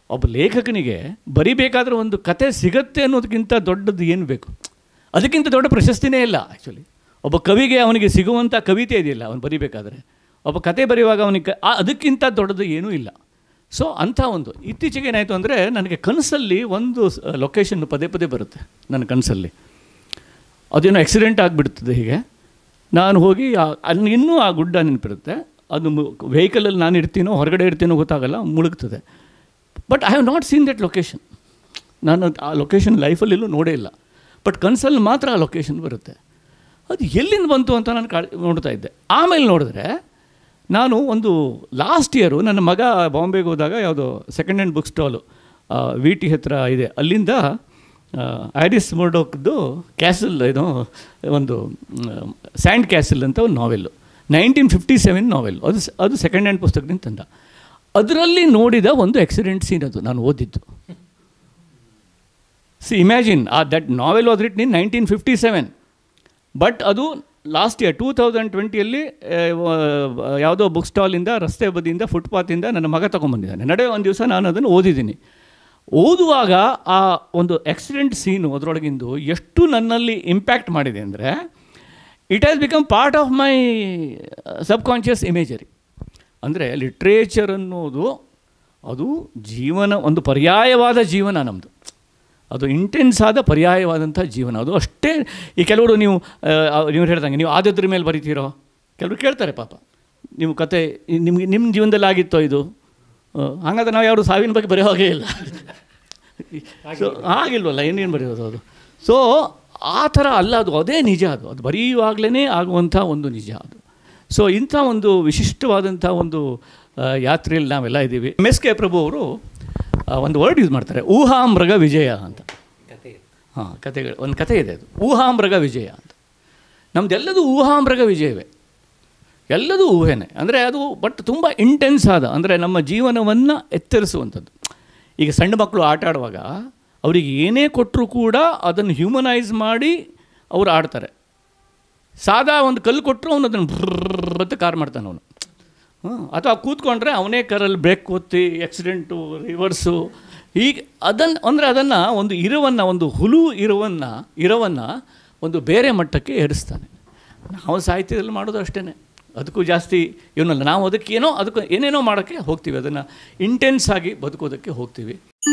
ಒಬ್ಬ ಲೇಖಕನಿಗೆ ಬರಿಬೇಕಾದ್ರೆ ಒಂದು ಕತೆ ಸಿಗತ್ತೆ ಅನ್ನೋದಕ್ಕಿಂತ ದೊಡ್ಡದು ಏನು ಬೇಕು ಅದಕ್ಕಿಂತ ದೊಡ್ಡ ಪ್ರಶಸ್ತಿನೇ ಇಲ್ಲ ಆ್ಯಕ್ಚುಲಿ ಒಬ್ಬ ಕವಿಗೆ ಅವನಿಗೆ ಸಿಗುವಂಥ ಕವಿತೆ ಇದೆಯಲ್ಲ ಅವನು ಬರಿಬೇಕಾದ್ರೆ ಒಬ್ಬ ಕತೆ ಬರೆಯುವಾಗ ಅವನಿಗೆ ಆ- ಅದಕ್ಕಿಂತ ದೊಡ್ಡದು ಏನೂ ಇಲ್ಲ ಸೊ ಅಂಥ ಒಂದು ಇತ್ತೀಚೆಗೆ ಏನಾಯಿತು ಅಂದರೆ ನನಗೆ ಕನಸಲ್ಲಿ ಒಂದು ಲೊಕೇಶನ್ ಪದೇ ಪದೇ ಬರುತ್ತೆ ನನ್ನ ಕನಸಲ್ಲಿ ಅದೇನೋ ಆಕ್ಸಿಡೆಂಟ್ ಆಗಿಬಿಡ್ತದೆ ಹೀಗೆ ನಾನು ಹೋಗಿ ಆ- ಅಲ್ಲಿ ಇನ್ನೂ ಆ ಗುಡ್ಡ ನೆನಪಿರುತ್ತೆ ಅದು ವೆಹಿಕಲಲ್ಲಿ ನಾನು ಇರ್ತೀನೋ ಹೊರಗಡೆ ಇರ್ತೀನೋ ಗೊತ್ತಾಗಲ್ಲ ಮುಳುಗ್ತದೆ but I have not seen that location ನಾನು ಆ ಲೊಕೇಶನ್ ಲೈಫಲ್ಲೂ ನೋಡೇ ಇಲ್ಲ ಬಟ್ ಕನಸಲ್ಲಿ ಮಾತ್ರ ಆ ಲೊಕೇಶನ್ ಬರುತ್ತೆ ಅದು ಎಲ್ಲಿಂದ ಬಂತು ಅಂತ ನಾನು ಕಾಳ್ ನೋಡ್ತಾ ಇದ್ದೆ ಆಮೇಲೆ ನೋಡಿದ್ರೆ ನಾನು ಒಂದು ಲಾಸ್ಟ್ ಇಯರು ನನ್ನ ಮಗ ಬಾಂಬೆಗೆ ಹೋದಾಗ ಯಾವುದೋ second hand book stall V T ಹತ್ರ ಇದೆ ಅಲ್ಲಿಂದ ಆ್ಯಡಿಸ್ ಮರ್ಡೋಕ್ದು ಕ್ಯಾಸಲ್ ಏನೋ ಒಂದು ಸ್ಯಾಂಡ್ ಕ್ಯಾಸಲ್ ಅಂತ ಒಂದು novel nineteen fifty seven novel ಅದು ಸ- ಅದು ಸೆಕೆಂಡ್ ಹ್ಯಾಂಡ್ ಪುಸ್ತಕದಿಂದ ತಂದ ಅದರಲ್ಲಿ ನೋಡಿದ ಒಂದು ಆಕ್ಸಿಡೆಂಟ್ ಸೀನ್ ಅದು ನಾನು ಓದಿದ್ದು see imagine uh that novel was written in nineteen fifty seven but ಅದು ಲಾಸ್ಟ್ ಇಯರ್ ಟೂ ತೌಸಂಡ್ ಟ್ವೆಂಟಿಯಲ್ಲಿ ಯಾವುದೋ ಬುಕ್ ಸ್ಟಾಲಿಂದ ರಸ್ತೆ ಬದಿಯಿಂದ ಫುಟ್ಪಾತಿಂದ ನನ್ನ ಮಗ ತೊಗೊಂಬಂದಿದ್ದಾನೆ ನಡೆ ಒಂದು ದಿವಸ ನಾನು ಅದನ್ನು ಓದಿದ್ದೀನಿ ಓದುವಾಗ ಆ ಒಂದು ಆಕ್ಸಿಡೆಂಟ್ ಸೀನು ಅದರೊಳಗಿಂದು ಎಷ್ಟು ನನ್ನಲ್ಲಿ ಇಂಪ್ಯಾಕ್ಟ್ ಮಾಡಿದೆ ಅಂದರೆ it has become part of my subconscious imagery ಅಂದರೆ ಲಿಟ್ರೇಚರ್ ಅನ್ನೋದು ಅದು ಜೀವನ ಒಂದು ಪರ್ಯಾಯವಾದ ಜೀವನ ನಮ್ಮದು ಅದು ಇಂಟೆನ್ಸ್ ಆದ ಪರ್ಯಾಯವಾದಂಥ ಜೀವನ ಅದು ಅಷ್ಟೇ ಈ ಕೆಲವರು ನೀವು ಆ, ನೀವು ಹೇಳ್ದಂಗೆ ನೀವು ಆದದ್ರ ಮೇಲೆ ಬರಿತೀರೋ ಕೆಲವರು ಕೇಳ್ತಾರೆ ಪಾಪ ನೀವು ಕತೆ ಈ ನಿಮ್ಗೆ ನಿಮ್ಮ ಜೀವನದಲ್ಲಿ ಆಗಿತ್ತೋ ಇದು ಆ, ಹಾಗಾದ್ರೆ ನಾವು ಯಾರು ಸಾವಿನ ಬಗ್ಗೆ ಬರೆಯೋ ಹಾಗೇ ಇಲ್ಲ ಸೊ ಆಗಿಲ್ವಲ್ಲ ಏನೇನು ಬರೆಯೋದು ಅದು ಸೊ ಆ ಥರ ಅಲ್ಲ ಅದು ಅದೇ ನಿಜ ಅದು ಅದು ಬರೆಯುವಾಗಲೇ ಆಗುವಂಥ ಒಂದು ನಿಜ ಅದು ಸೊ ಇಂಥ ಒಂದು ವಿಶಿಷ್ಟವಾದಂಥ ಒಂದು ಆ, ಯಾತ್ರೆಯಲ್ಲಿ ನಾವೆಲ್ಲ ಇದ್ದೀವಿ ಎಮ್ ಎಸ್ ಕೆ ಪ್ರಭು ಅವರು ಆ, ಒಂದು ವರ್ಡ್ ಯೂಸ್ ಮಾಡ್ತಾರೆ ಊಹಾಮೃಗ ವಿಜಯ ಅಂತ ಹಾಂ ಕತೆಗಳು ಒಂದು ಕತೆ ಇದೆ ಅದು ಊಹಾಮೃಗ ವಿಜಯ ಅಂತ ನಮ್ಮದೆಲ್ಲದು ಊಹಾಮೃಗ ವಿಜಯವೇ ಎಲ್ಲದೂ ಊಹೆನೇ ಅಂದರೆ ಅದು ಬಟ್ ತುಂಬ ಇಂಟೆನ್ಸ್ ಆದ ಅಂದರೆ ನಮ್ಮ ಜೀವನವನ್ನು ಎತ್ತರಿಸುವಂಥದ್ದು ಈಗ ಸಣ್ಣ ಮಕ್ಕಳು ಆಟ ಆಡುವಾಗ ಅವರಿಗೆ ಏನೇ ಕೊಟ್ಟರೂ ಕೂಡ ಅದನ್ನು ಹ್ಯೂಮನೈಸ್ ಮಾಡಿ ಅವರು ಆಡ್ತಾರೆ ಸಾದಾ ಒಂದು ಕಲ್ಲು ಕೊಟ್ಟರು ಅವನು ಅದನ್ನು ಬ್ರರ್ ಅಂತ ಕಾರ್ ಮಾಡ್ತಾನೆ ಅವನು ಹ್ಮ್. ಅಥವಾ ಕೂತ್ಕೊಂಡ್ರೆ ಅವನೇ ಕಾರಲ್ಲಿ ಬ್ರೇಕ್ ಒತ್ತಿ ಆಕ್ಸಿಡೆಂಟು ರಿವರ್ಸು ಹೀಗೆ ಅದನ್ನು ಅಂದರೆ ಅದನ್ನು ಒಂದು ಇರುವನ್ನು ಒಂದು ಹುಲು ಇರುವನ್ನು ಇರವನ್ನು ಒಂದು ಬೇರೆ ಮಟ್ಟಕ್ಕೆ ಏರಿಸ್ತಾನೆ ನಾವು ಸಾಹಿತ್ಯದಲ್ಲಿ ಮಾಡೋದು ಅಷ್ಟೇ ಅದಕ್ಕೂ ಜಾಸ್ತಿ ಏನಲ್ಲ ನಾವು ಅದಕ್ಕೆ ಏನೋ ಅದಕ್ಕೆ ಏನೇನೋ ಮಾಡೋಕ್ಕೆ ಹೋಗ್ತೀವಿ ಅದನ್ನು ಇಂಟೆನ್ಸ್ ಆಗಿ ಬದುಕೋದಕ್ಕೆ ಹೋಗ್ತೀವಿ